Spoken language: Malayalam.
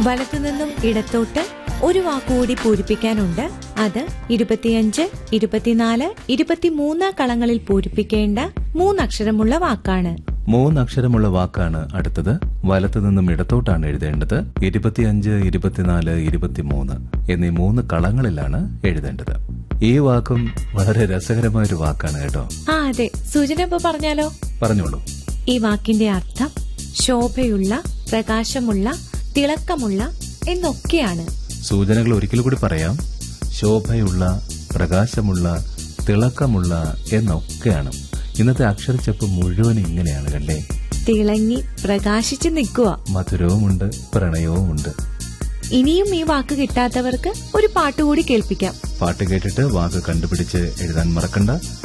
വലത്തുനിന്നും ഇടത്തോട്ട് ഒരു വാക്കുകൂടി പൂരിപ്പിക്കാനുണ്ട് അത് ഇരുപത്തിയഞ്ച് ഇരുപത്തിനാല് ഇരുപത്തിമൂന്ന് കളങ്ങളിൽ പൂരിപ്പിക്കേണ്ട മൂന്നക്ഷരമുള്ള വാക്കാണ് മൂന്നക്ഷരമുള്ള വാക്കാണ് അടുത്തത് വലത്തു നിന്നും ഇടത്തോട്ടാണ് എഴുതേണ്ടത് ഇരുപത്തിയഞ്ച് ഇരുപത്തിനാല് ഇരുപത്തിമൂന്ന് എന്നീ മൂന്ന് കളങ്ങളിലാണ് എഴുതേണ്ടത് ഈ വാക്കും വളരെ രസകരമായ ഒരു വാക്കാണ് കേട്ടോ ആ അതെ സൂചന ഇപ്പൊ പറഞ്ഞാലോ പറഞ്ഞോളൂ ഈ വാക്കിന്റെ അർത്ഥം ശോഭയുള്ള പ്രകാശമുള്ള തിളക്കമുള്ള എന്നൊക്കെയാണ് സൂചനകൾ ഒരിക്കൽ കൂടി പറയാം ശോഭയുള്ള പ്രകാശമുള്ള തിളക്കമുള്ള എന്നൊക്കെയാണ് ഇന്നത്തെ അക്ഷരച്ചപ്പ് മുഴുവൻ ഇങ്ങനെയാണ് കണ്ടേ തിളങ്ങി പ്രകാശിച്ചു നിൽക്കുക മധുരവുമുണ്ട് പ്രണയവുമുണ്ട് ഇനിയും ഈ വാക്ക് കിട്ടാത്തവർക്ക് ഒരു പാട്ടുകൂടി കേൾപ്പിക്കാം പാട്ട് കേട്ടിട്ട് വാക്ക് കണ്ടുപിടിച്ച് എഴുതാൻ മറക്കണ്ട